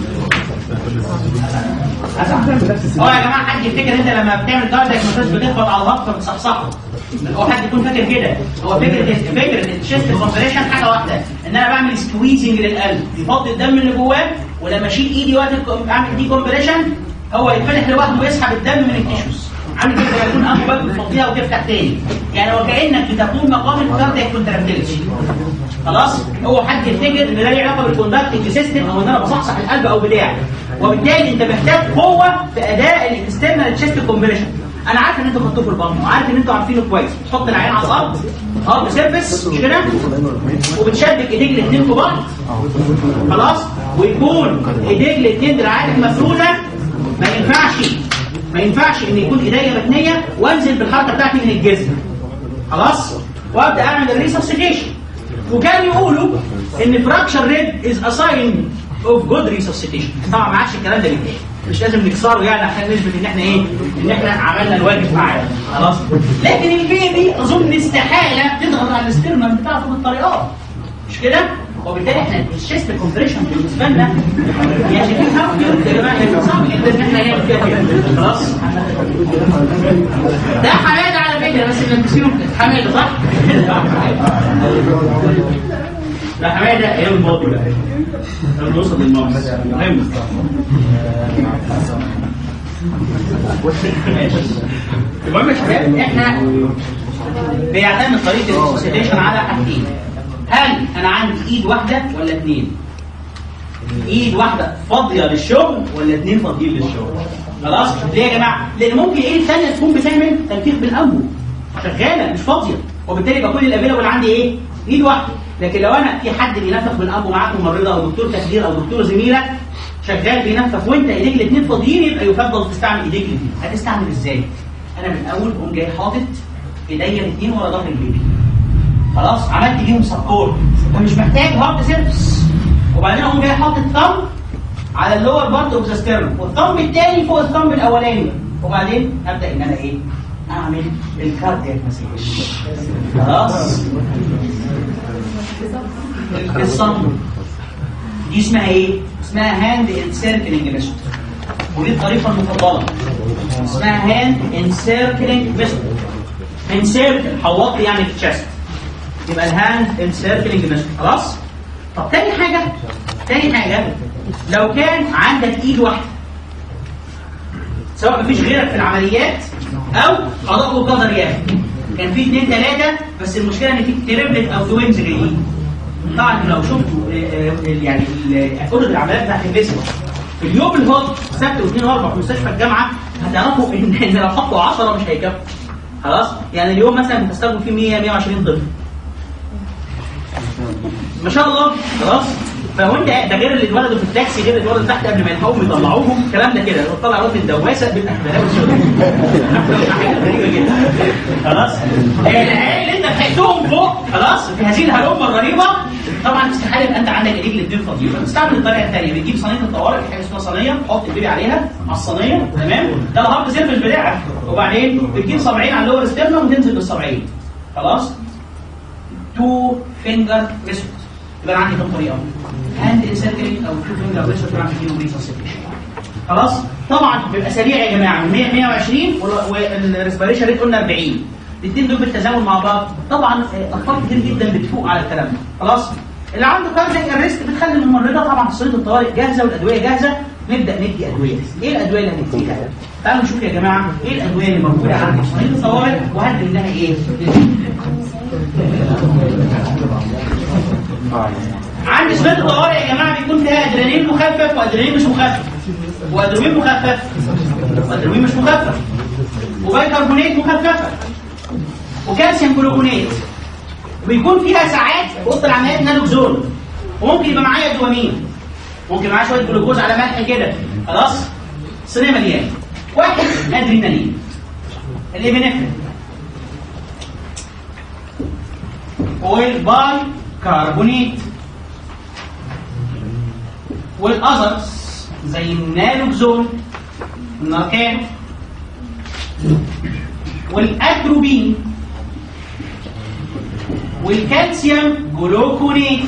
اه يا جماعه حد يفتكر انت لما بتعمل كاردياك مساج بتخبط على ضغط فبتصحصحه هو حد يكون فاكر كده هو فكره فكره الشيست كومبريشن حاجه واحده ان انا بعمل سكويزنج للقلب يفضي الدم اللي جواه ولما اشيل ايدي وقت اعمل دي كومبريشن هو يتفتح لوحده ويسحب الدم من التيشوز عامل كده زي ما يكون انبوبات بتفضيها وتفتح تاني يعني وكانك بتقوم مقام الكاردياك كونتراكتيلتي خلاص هو حد يفتكر ان ده له علاقه بالكوندكتنج سيستم او ان انا بصحصح القلب او بتاع وبالتالي انت محتاج قوه في اداء الاكسترنال تشيست كومبريشن انا عارف ان انتوا خدتوه في البطن وعارف ان انتوا عارفينه كويس بتحط العين على الارض ارض سيرفيس مش كده وبتشبك ايديك الاثنين في بعض خلاص ويكون ايديك الاثنين دراعاتك مفروده ما ينفعش ما ينفعش ان يكون ايديا متنيه وانزل بالحركه بتاعتي من الجسم خلاص وابدا اعمل الريسسيتيشن وكان يقولوا ان فراكشر ريد از ا ساين اوف جود ريسسيتيشن طبعا ما عادش الكلام ده بيتقال مش لازم نكسره يعني عشان نثبت ان احنا ايه ان احنا عملنا الواجب معانا خلاص لكن البي دي اظن استحاله تضغط على الاسترنال بتاعته بالطريقات مش كده وبالتالي احنا الشيست كومبريشن بالنسبه لنا يعني في فرق يا جماعه احنا صعب جدا ان احنا نعمل فيها كده خلاص ده حماده على فكره بس انك تسيبه حماده صح؟ لا حماده ايه الماضي بقى لما نوصل للماضي مهم المهم يا شباب احنا بيعتمد طريقه الريسوسيتيشن على حاجتين هل انا عندي ايد واحده ولا اثنين ايد واحده فاضيه للشغل ولا اثنين فاضيين للشغل خلاص ليه يا جماعه لان ممكن ايه الثانيه تكون بتعمل تنفيخ بالانبو شغاله مش فاضيه وبالتالي يبقى كل الافيلابل عندي ايه ايد واحده لكن لو انا في حد بينفخ بالانبو معاك ممرضه او دكتور تخدير او دكتور زميله شغال بينفخ وانت ايديك الاثنين فاضيين يبقى يفضل تستعمل ايديك الاثنين هتستعمل ازاي انا من الاول اقوم جاي حاطط ايديا الاثنين ورا ظهر البيبي خلاص عملت بيهم سبورت ومش محتاج هارد سيرفس وبعدين اقوم جاي حاطط ثumb على اللور بارت اوف ذا ستيرن والثumb الثاني فوق الثumb الاولاني وبعدين ابدا ان انا ايه اعمل الكاردياك مساج خلاص الصم دي اسمها ايه اسمها هاند انسيركلينج ميثود ودي الطريقه المفضله اسمها هاند انسيركلينج ميثود انسيركل حوط لي يعني في الشست يبقى الهاند انسيركلينج ميثود خلاص طب تاني حاجه تاني حاجه لو كان عندك ايد واحده سواء مفيش غيرك في العمليات او قضاء وقدر يعني كان في اثنين ثلاثه بس المشكله ان في تريبلت او توينز جايين طبعا لو شفتوا آه، آه، يعني اوضه العمليات بتاعت البيسم في اليوم الهوت سبت واثنين واربع في مستشفى الجامعه هتعرفوا ان ان لو حطوا 10 مش هيكفوا خلاص يعني اليوم مثلا بتستخدم فيه 100 120 طفل ما شاء الله خلاص فهو انت ده غير اللي اتولدوا في التاكسي غير اللي اتولدوا تحت قبل ما يلحقوهم يطلعوهم الكلام ده كده لو طلع وقت الدواسه بيبقى بلاوي حاجه غريبه جدا خلاص العيال اللي انت لحقتهم فوق خلاص في هذه الهلومه الرهيبه طبعا استحاله يبقى انت عندك ايديك الاثنين فاضيين بتستعمل الطريقه الثانيه بتجيب صينيه الطوارئ في حاجه اسمها صينيه تحط البيبي عليها على الصينيه تمام ده الهارد سيرفيس بتاعك وبعدين بتجيب صبعين على اللور ستيرنم وتنزل بالصبعين خلاص تو فينجر ريسبت يبقى أنا عندي كم طريقه هاند انسيركلينج او تو فينجر ريسبت بعمل فيهم ريسسيتيشن خلاص طبعا بيبقى سريع يا جماعه من 100 120 والريسبيريشن ريت قلنا 40 الاثنين دول بالتزامن مع بعض طبعا آه، اطفال كتير جدا بتفوق على الكلام ده خلاص اللي عنده كاردياك ارست بتخلي الممرضه طبعا صيغه الطوارئ جاهزه والادويه جاهزه نبدا ندي ادويه ايه الادويه اللي هنديها تعالوا نشوف يا جماعه ايه الادويه اللي موجوده عندي في صيغه الطوارئ وهدي منها ايه عندي صيغه الطوارئ يا جماعه بيكون فيها ادرينالين مخفف وادرينالين مش مخفف وادروين مخفف وادروين مش مخفف وبيكربونات مخففه وكالسيوم كلوكونات وبيكون فيها ساعات في وسط العمليات نالوكزون وممكن يبقى معايا دوامين ممكن معايا شويه جلوكوز على ملح كده خلاص الصينيه مليانه واحد ادرينالين الابنفرين والباي كربونيت والاذرز زي النالوكزون الناركان والاتروبين والكالسيوم جلوكونيت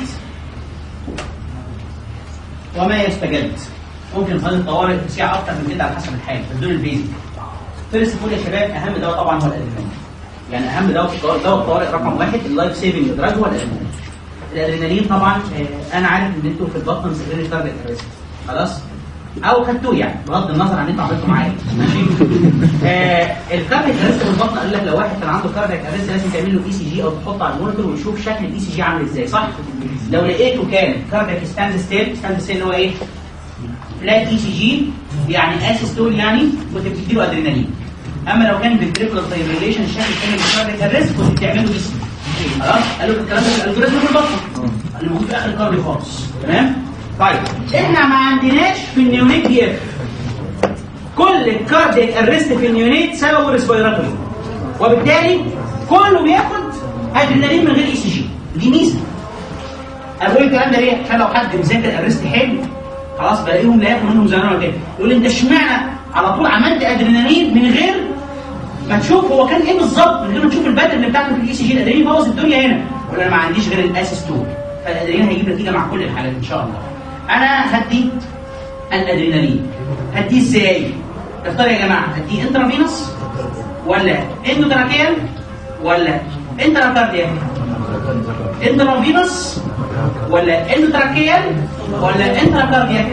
وما يستجد ممكن صيدله الطوارئ تسيع اكتر من كده على حسب الحال بس دول البيزك فيرست فول يا شباب اهم دواء طبعا هو الادرينالين يعني اهم دواء في الطوارئ دواء الطوارئ رقم واحد اللايف سيفنج دراج هو الادرينالين الادرينالين طبعا آه، انا عارف ان انتوا في البطن مسجلين الكاردياك ارست خلاص او خدتوه يعني بغض النظر عن انتوا عملتوا معايا ماشي آه الكاردياك ارست في البطن قال لك لو واحد كان عنده كاردياك ارست لازم تعمل له اي سي جي او تحطه على المونيتور ويشوف شكل الاي سي جي عامل ازاي صح؟ لو لقيته كان كاردياك ستاند ستيل ستاند ستيل اللي هو ايه؟ فلات اي سي جي يعني اسيستول يعني كنت بتديله ادرينالين اما لو كان بالتريبل فايبريليشن الشكل الثاني من الكاردياك ارست كنت بتعمله اي سي خلاص قالوا الكلام ده في الالجوريزم في البطن اللي موجود في اخر الكارديو خالص تمام؟ طيب احنا ما عندناش في النيونيت دي اف كل الكاردياك ارست في النيونيت سببه ريسبيراتوري وبالتالي كله بياخد ادرينالين من غير اي سي جي دي ميزه انا بقول الكلام ده ليه؟ عشان لو حد بيذاكر ارست حلو خلاص بلاقيهم لا ياخد منهم زمان ولا كده يقول انت اشمعنى على طول عملت ادرينالين من غير ما تشوف هو كان ايه بالظبط من غير ما تشوف الباترن بتاعته في الاي سي جي الادرينالين بوظ الدنيا هنا ولا انا ما عنديش غير الاسيستول فالادرينالين هيجيب نتيجه مع كل الحالات ان شاء الله انا هدي الادرينالين هديه ازاي اختار يا جماعه هديه انترافينوس ولا اندوتراكيال ولا انتراكارديال انترافينوس ولا اندوتراكيال ولا انتراكارديال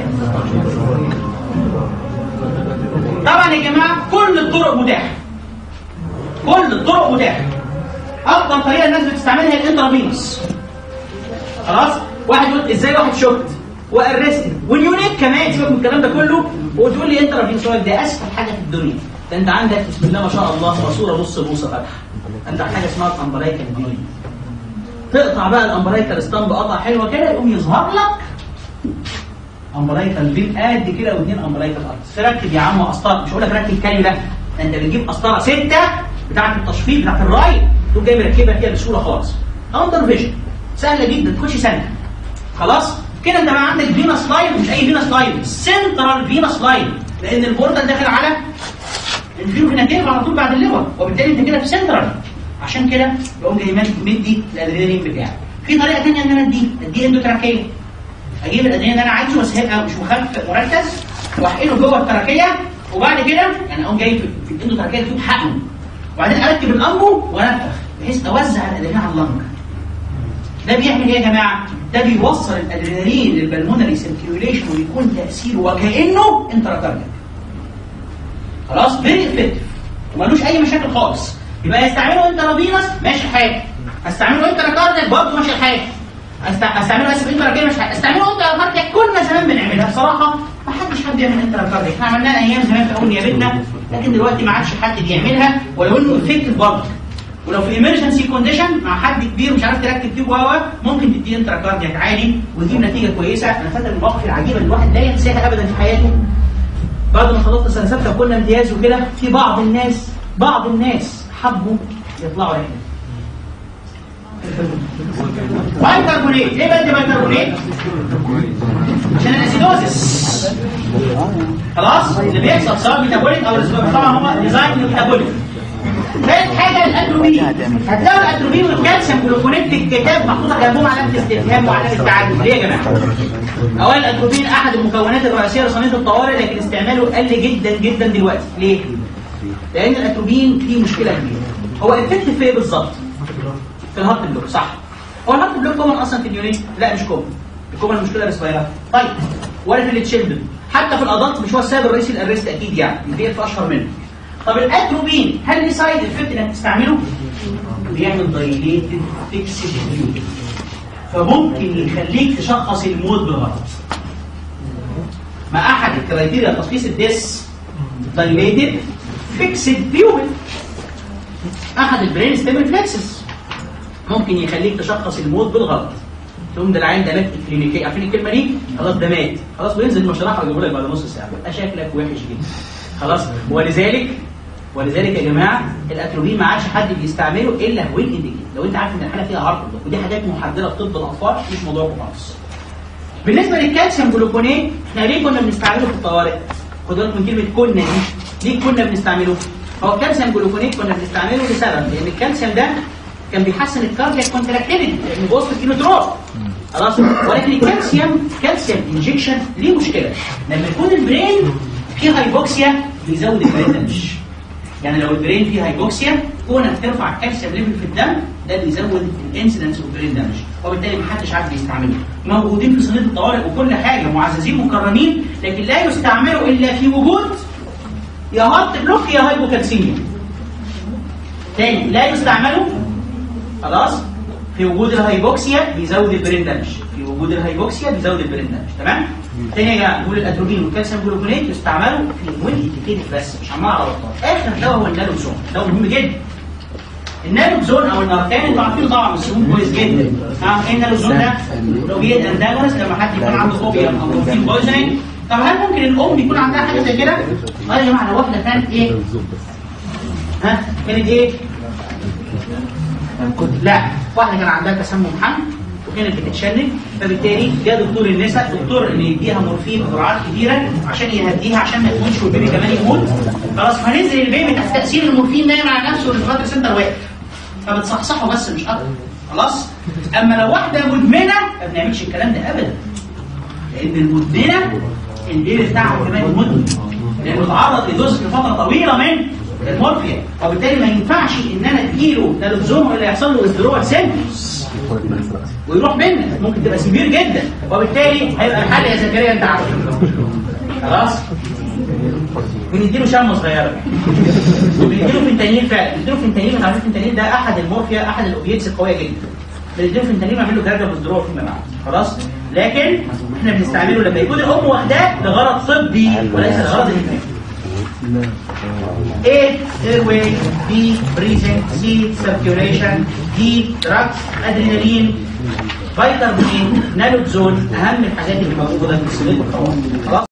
طبعا يا جماعه كل الطرق متاحه كل الطرق متاحه افضل طريقه الناس بتستعملها الانترافينوس خلاص واحد يقول ازاي واحد شفت وارستد واليونيك كمان سيبك من الكلام ده كله وتقول لي انت رافين سؤال ده اسهل حاجه في الدنيا ده انت عندك بسم الله ما شاء الله ماسوره نص بوصه فاتحه انت حاجه اسمها الامبرايكال فين تقطع بقى الامبرايكال استامب قطع حلوه كده يقوم يظهر لك امبرايكال فين قد كده واثنين امبرايكال ارتس ركب يا عم قسطره مش هقول لك ركب كاليو لا ده انت بتجيب قسطره سته بتاعه التشفيط بتاعه الراي تقوم جاي مركبها كده بسهوله خالص اندر فيجن سهله جدا تخش سنه خلاص كده انت بقى عندك فينس لاين مش اي فينس لاين سنترال فينس لاين لان البورتال داخل على الفيوفيناتيف على طول بعد الليفر وبالتالي انت كده في سنترال عشان كده يقوم جاي مدي الادرينالين بتاعك في طريقه ثانيه ان انا اديه اديه اندوتراكيه اجيب الادرينالين اللي انا عايزه بس هيبقى مش مخفف مركز واحقنه جوه التراكيه وبعد كده يعني اقوم جاي في الاندوتراكيه تجيب حقنه وبعدين اركب الانبو وانفخ بحيث اوزع الادرينالين على اللنج ده بيعمل ايه يا جماعه؟ ده بيوصل الادرينالين للبلمونري سيركيوليشن ويكون تاثيره وكانه انتراكارديك. خلاص فيري افكتيف ومالوش اي مشاكل خالص. يبقى يستعمله انترافينوس ماشي حاجه. استعمله انتراكارديك برضه ماشي حاجه. استعمله اسف انتراكارديك ماشي حاجه. استعمله انتراكارديك كنا زمان بنعملها بصراحه ما حدش حد يعمل انتراكارديك احنا عملناها ايام زمان في اول نيابتنا لكن دلوقتي ما عادش حد بيعملها ولو انه افكتيف برضه. ولو في ايمرجنسي كونديشن مع حد كبير مش عارف تركب تيوب هوا ممكن تديه انتراكاردياك عادي وتجيب نتيجه كويسه انا فاكر المواقف العجيبه اللي الواحد لا ينساها ابدا في حياته بعد ما خلصنا سنه سته وكنا امتياز وكده في بعض الناس بعض الناس حبوا يطلعوا رحله بايكربونيت ليه بدي بايكربونيت؟ عشان الاسيدوزس خلاص اللي بيحصل سواء ميتابوليك او طبعا هو ديزاين ميتابوليك ثالث حاجه الاتروبين هتلاقوا الاتروبين والكالسيوم جلوكونات في الكتاب محطوطه جنبهم علامه استفهام وعلامه تعجب ليه يا جماعه؟ اولا الاتروبين احد المكونات الرئيسيه لصينيه الطوارئ لكن استعماله قل جدا جدا دلوقتي ليه؟ لان الاتروبين فيه مشكله كبيره هو افكتيف في ايه بالظبط؟ في الهارت بلوك صح هو الهارت بلوك كومن اصلا في اليونين؟ لا مش كومن الكومن المشكله ريسبيرات طيب ولا في التشيلدرن حتى في الادلت مش هو السبب الرئيسي للارست اكيد يعني في اشهر منه طب الاتروبين هل ليه سايد افكت انك تستعمله؟ بيعمل دايليتد فيكسد فيو فممكن يخليك تشخص الموت بالغلط ما احد الكرايتيريا تشخيص الديس دايليتد فيكسد فيو احد البرين ستيم فليكسس ممكن يخليك تشخص الموت بالغلط تقوم ده العين ده مات كلينيكيا عارفين الكلمه دي خلاص ده مات خلاص وينزل المشرحه ويجيبوا لك بعد نص ساعه يبقى شكلك وحش جدا خلاص ولذلك ولذلك يا جماعه الاتروبين ما عادش حد بيستعمله الا وين انديكيت لو انت عارف ان الحاله فيها هارت ودي حاجات محدده في طب الاطفال مش موضوع خالص بالنسبه للكالسيوم جلوكونات احنا ليه كنا بنستعمله في الطوارئ خد بالك من كلمه كنا دي ليه كنا بنستعمله هو الكالسيوم جلوكونات كنا بنستعمله لسبب لان الكالسيوم ده كان بيحسن الكاردياك كونتراكتيفيتي لان بوظت الكيلوتروب خلاص ولكن الكالسيوم كالسيوم انجكشن ليه مشكله لما يكون البرين فيه هايبوكسيا بيزود البرين دامج يعني لو البرين فيه هايبوكسيا كونك ترفع الكالسيوم ليفل في الدم ده اللي يزود الانسيدنس اوف برين دامج وبالتالي ما حدش عارف يستعمله موجودين في صينيه الطوارئ وكل حاجه معززين مكرمين لكن لا يستعملوا الا في وجود يا هارت بلوك يا هايبوكالسيميا تاني لا يستعملوا خلاص في وجود الهايبوكسيا بيزود البرين دامج في وجود الهايبوكسيا بيزود البرين دامج تمام تاني يا جماعه نقول الادروجين والكالسيوم جلوكونات يستعملوا في الويل اتيكيت بس مش عمال على بطال اخر دواء هو النالوكسون دواء مهم جدا النالوكسون او النارتان انتوا عارفين طبعا مسموم كويس جدا اه ايه النالوكسون ده؟ لو جيت انداجونس لما حد يكون عنده فوبيا او مورفين بويزنينج طب هل ممكن الام يكون عندها حاجه زي كده؟ اه يا جماعه لو واحده كانت ايه؟ ها كانت ايه؟ لا واحده كان عندها تسمم حمل وكانت بتتشنج فبالتالي جاء دكتور النساء دكتور ان يديها مورفين بجرعات كبيره عشان يهديها عشان ما تموتش والبيبي كمان يموت خلاص فنزل البيبي تحت تاثير المورفين نايم على نفسه والريسبيراتوري سنتر واقف فبتصحصحه بس مش اكتر خلاص اما لو واحده مدمنه ما بنعملش الكلام ده ابدا لان المدمنه البيبي بتاعها كمان مدمن لانه اتعرض لدوز لفتره طويله من المورفيا وبالتالي ما ينفعش ان انا اديله نالوكزون اللي يحصل له ازدروع سيمبتومز ويروح منك ممكن تبقى سبير جدا وبالتالي هيبقى الحل يا زكريا انت عارف خلاص بنديله شمه صغيره وبنديله فنتانيل فعلا بنديله فنتانيل انت عارف الفنتانيل ده احد المورفيا احد الاوبيتس القويه جدا بنديله فنتانيل ونعمل له جرجر وزدروع فيما بعد خلاص لكن احنا بنستعمله لما يكون الام واخداه لغرض طبي وليس لغرض الانتاج A. Airway B. Breathing C. Circulation D. Drugs Adrenaline فيتامين نالوكزون أهم الحاجات اللي موجودة في السلوك الطوارئ خلاص